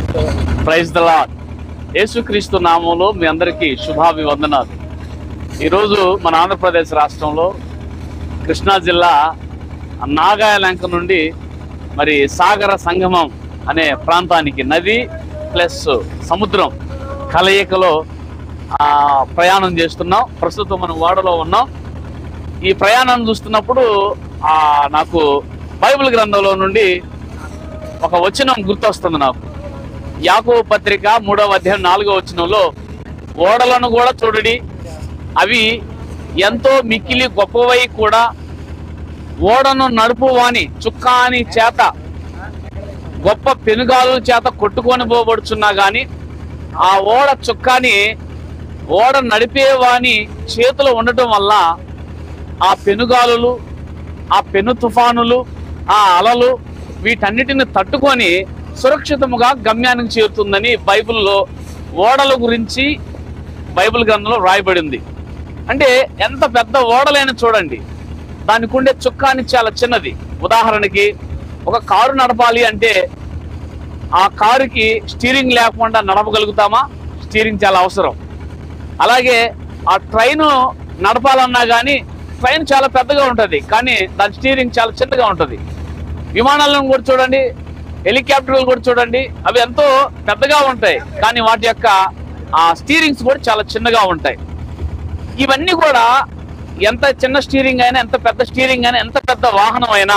praise the lord యేసుక్రీస్తు నామంలో మీ అందరికీ శుభాభివందనాలు ఈరోజు మన ఆంధ్రప్రదేశ్ రాష్ట్రంలో కృష్ణా జిల్లా నాగాయలంక నుండి మరి సాగర సంగమం అనే ప్రాంతానికి నది ప్లస్ సముద్రం కలయికలో ఆ, ప్రయాణం చేస్తున్నాం ప్రస్తుతం మనం వాడలో ఉన్నాం ఈ ప్రయాణం చూస్తున్నప్పుడు ఆ నాకు బైబిల్ గ్రంథంలో నుండి ఒక వచనం గుర్తొస్తుంది నాకు యాకోబు పత్రిక మూడవ అధ్యాయం నాలుగో వచనంలో ఓడలను కూడా చూడడి అవి ఎంతో మిక్కిలి గొప్పవై కూడా ఓడను నడుపువాని చుక్కాని చేత గొప్ప పెనుగాలు చేత కొట్టుకొని పోబడుచున్నా గాని ఆ ఓడ చుక్కాని ఓడ నడిపేవాని చేతిలో ఉండటం వల్ల ఆ పెనుగాలులు ఆ పెను తుఫానులు ఆ అలలు వీటన్నిటిని తట్టుకొని సురక్షితముగా గమ్యానికి చేరుతుందని బైబిల్లో ఓడల గురించి బైబిల్ గ్రంథంలో రాయబడింది అంటే ఎంత పెద్ద ఓడలైనా చూడండి దానికి ఉండే చుక్కాని చాలా చిన్నది ఉదాహరణకి ఒక కారు నడపాలి అంటే ఆ కారుకి స్టీరింగ్ లేకుండా నడపగలుగుతామా స్టీరింగ్ చాలా అవసరం అలాగే ఆ ట్రైన్ నడపాలన్నా కానీ ట్రైన్ చాలా పెద్దగా ఉంటుంది కానీ దాని స్టీరింగ్ చాలా చిన్నగా ఉంటుంది విమానాలను కూడా చూడండి హెలికాప్టర్లు కూడా చూడండి అవి ఎంతో పెద్దగా ఉంటాయి కానీ వాటి యొక్క ఆ స్టీరింగ్స్ కూడా చాలా చిన్నగా ఉంటాయి ఇవన్నీ కూడా ఎంత చిన్న స్టీరింగ్ అయినా ఎంత పెద్ద స్టీరింగ్ అయినా ఎంత పెద్ద వాహనం అయినా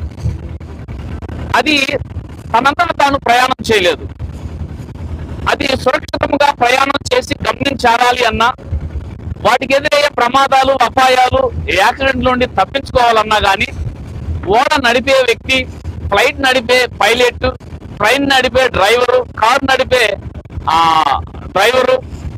అది తనంతట తాను ప్రయాణం చేయలేదు అది సురక్షితంగా ప్రయాణం చేసి గమ్యం చేరాలి అన్నా వాటికి ఎదురయ్యే ప్రమాదాలు అపాయాలు యాక్సిడెంట్ నుండి తప్పించుకోవాలన్నా కానీ ఓడ నడిపే వ్యక్తి ఫ్లైట్ నడిపే పైలట్ ట్రైన్ నడిపే డ్రైవరు కార్ నడిపే ఆ డ్రైవరు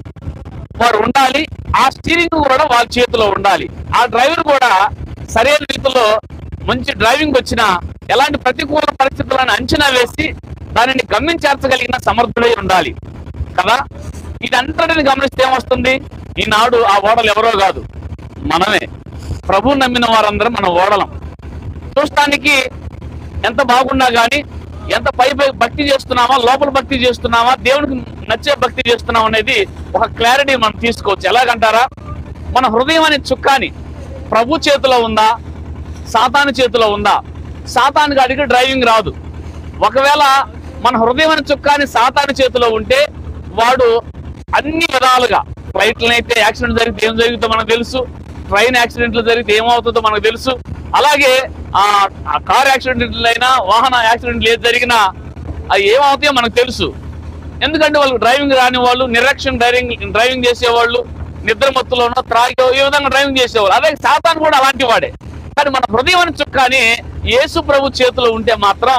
వారు ఉండాలి ఆ స్టీరింగ్ కూడా వాళ్ళ చేతిలో ఉండాలి ఆ డ్రైవర్ కూడా సరైన రీతిలో మంచి డ్రైవింగ్ వచ్చిన ఎలాంటి ప్రతికూల పరిస్థితులను అంచనా వేసి దానిని గమ్యం చేర్చగలిగిన సమర్థుడై ఉండాలి కదా ఇదంతటిని గమనిస్తే ఏమొస్తుంది ఈనాడు ఆ ఓడలు ఎవరో కాదు మనమే ప్రభు నమ్మిన వారందరం మన ఓడలం చూస్తానికి ఎంత బాగున్నా గానీ ఎంత పై పై భక్తి చేస్తున్నామా లోపల భక్తి చేస్తున్నామా దేవునికి నచ్చే భక్తి చేస్తున్నాం అనేది ఒక క్లారిటీ మనం తీసుకోవచ్చు ఎలాగంటారా మన హృదయం అనే చుక్కాని ప్రభు చేతిలో ఉందా సాతాను చేతిలో ఉందా సాతానికి అడిగి డ్రైవింగ్ రాదు ఒకవేళ మన హృదయం అనే చుక్కాని సాతాను చేతిలో ఉంటే వాడు అన్ని విధాలుగా ఫ్లైట్లు అయితే యాక్సిడెంట్ జరిగితే ఏం జరుగుతుందో మనకు తెలుసు ట్రైన్ యాక్సిడెంట్లు జరిగితే ఏమవుతుందో మనకు తెలుసు అలాగే ఆ ఆ కార్ యాక్సిడెంట్లు అయినా వాహన యాక్సిడెంట్లు ఏది జరిగినా అవి ఏమవుతాయో మనకు తెలుసు ఎందుకంటే వాళ్ళు డ్రైవింగ్ రాని వాళ్ళు నిర్లక్ష్యం డ్రైవింగ్ డ్రైవింగ్ చేసేవాళ్ళు నిద్రమత్తులోనో త్రాగో ఈ విధంగా డ్రైవింగ్ చేసేవాళ్ళు అదే సాతాన్ కూడా అలాంటి వాడే కానీ మన హృదయం అని చుక్కాని యేసు ప్రభు చేతిలో ఉంటే మాత్రం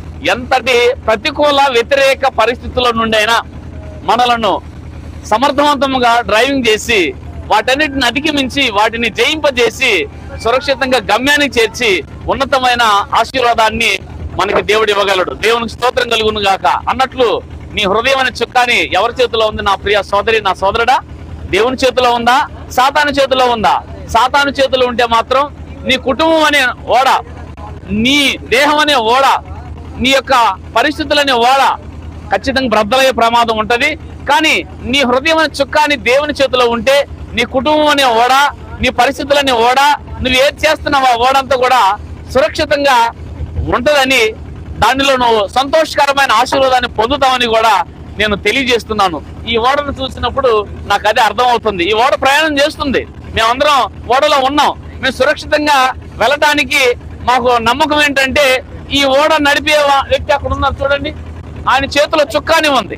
ఎంతటి ప్రతికూల వ్యతిరేక పరిస్థితుల నుండైనా మనలను సమర్థవంతంగా డ్రైవింగ్ చేసి వాటన్నిటిని అధిగమించి వాటిని జయింపజేసి సురక్షితంగా గమ్యానికి చేర్చి ఉన్నతమైన ఆశీర్వాదాన్ని మనకి దేవుడు ఇవ్వగలడు దేవునికి స్తోత్రం కలుగును గాక అన్నట్లు నీ హృదయం అనే చుక్కాని ఎవరి చేతిలో ఉంది నా ప్రియ సోదరి నా సోదరుడా దేవుని చేతిలో ఉందా సాతాను చేతిలో ఉందా సాతాను చేతిలో ఉంటే మాత్రం నీ కుటుంబం అనే ఓడ నీ దేహం అనే ఓడ నీ యొక్క పరిస్థితులనే ఓడ ఖచ్చితంగా బ్రద్దలయ్యే ప్రమాదం ఉంటది కానీ నీ హృదయం అనే చుక్కాని దేవుని చేతిలో ఉంటే నీ కుటుంబం అనే ఓడ నీ పరిస్థితులనే ఓడ నువ్వు ఏది చేస్తున్నావు ఆ ఓడంతా కూడా సురక్షితంగా ఉంటదని దానిలో నువ్వు సంతోషకరమైన ఆశీర్వాదాన్ని పొందుతావని కూడా నేను తెలియజేస్తున్నాను ఈ ఓడను చూసినప్పుడు నాకు అదే అర్థమవుతుంది ఈ ఓడ ప్రయాణం చేస్తుంది మేమందరం ఓడలో ఉన్నాం మేము సురక్షితంగా వెళ్ళటానికి మాకు నమ్మకం ఏంటంటే ఈ ఓడ నడిపే వా- వ్యక్తి అక్కడ ఉన్నారు చూడండి ఆయన చేతిలో చుక్కాని ఉంది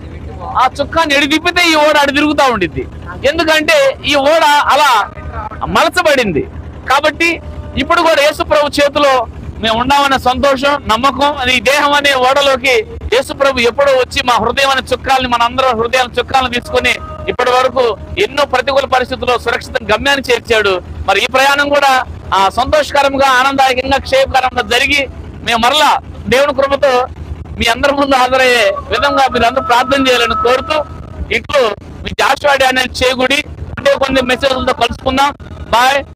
ఆ చుక్కాని ఎడి తిప్పితే ఈ ఓడ అడి తిరుగుతూ ఉండిద్ది ఎందుకంటే ఈ ఓడ అలా మలచబడింది కాబట్టి ఇప్పుడు కూడా యేసుప్రభు చేతిలో మేము ఉన్నామనే సంతోషం నమ్మకం అది ఈ దేహం అనే ఓడలోకి యేసుప్రభు ఎప్పుడో వచ్చి మా హృదయం అనే చుక్కాలని మన అందరం హృదయాల చుక్కాలను తీసుకొని ఇప్పటి వరకు ఎన్నో ప్రతికూల పరిస్థితుల్లో సురక్షిత గమ్యాన్ని చేర్చాడు మరి ఈ ప్రయాణం కూడా ఆ సంతోషకరంగా ఆనందదాయకంగా క్షేమకరంగా జరిగి మేము మరలా దేవుని కృపతో మీ అందరి ముందు హాజరయ్యే విధంగా మీరు అందరూ ప్రార్థన చేయాలని కోరుతూ ఇట్లు మీ జాషువాడి అనేది చేగుడి అంటే కొన్ని మెసేజ్లతో కలుసుకుందాం బాయ్